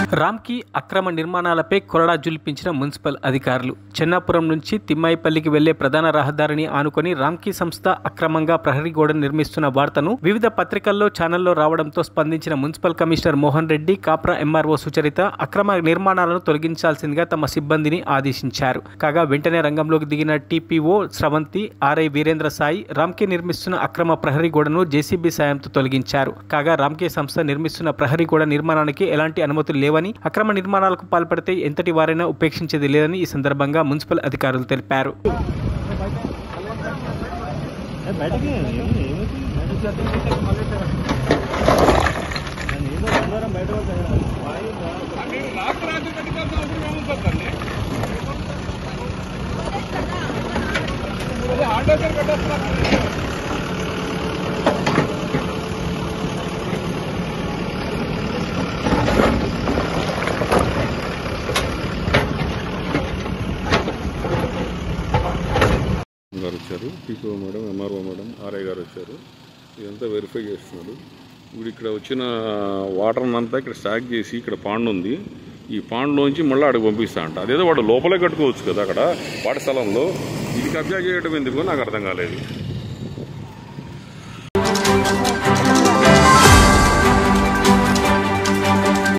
రామ్కి అక్రమ నిర్మాణాలపై కొరడా జులిపించిన మున్సిపల్ అధికారులు చెన్నాపురం నుంచి తిమ్మాయిపల్లికి వెళ్లే ప్రధాన రహదారిని ఆనుకొని రామ్కి సంస్థ అక్రమంగా ప్రహరీ గోడ నిర్మిస్తున్న వార్తను వివిధ పత్రికల్లో ఛానల్లో రావడంతో స్పందించిన municipal commissioner Mohan Reddy Kapra MRO Sucharitha అక్రమ నిర్మాణాలను తొలగించాల్సిందిగా తమ సిబ్బందిని ఆదేశించారు కాగా వెంటనే రంగంలోకి దిగిన టీపీఓ స్రవంతి ఆర్ఐ వీరేంద్ర సాయి రామ్కి నిర్మిస్తున్న అక్రమ ప్రహరీ గోడను జేసీబీ సాయంతో తొలగించారు కాగా రామ్కే సంస్థ నిర్మిస్తున్న ప్రహరీ గోడ నిర్మాణానికి ఎలాంటి అనుమతులు లేవని అక్రమ నిర్మాణాలకు పాల్పడితే ఎంతటి వారైనా ఉపేక్షించేది లేదని ఈ సందర్భంగా మున్సిపల్ అధికారులు తెలిపారు గారు వచ్చారు TPO madam MRO madam RI గారు వచ్చారు ఇదంతా వెరిఫై చేస్తున్నారు ఇప్పుడు ఇక్కడ వచ్చిన వాటర్ అంతా ఇక్కడ స్టాక్ చేసి ఇక్కడ పాండ్ ఉంది ఈ పాండ్లోంచి మళ్ళీ అక్కడికి పంపిస్తా అంట అదేదో వాడు లోపలే కట్టుకోవచ్చు కదా అక్కడ వాటి స్థలంలో ఇది కబ్జా చేయడం ఎందుకో నాకు అర్థం కాలేదు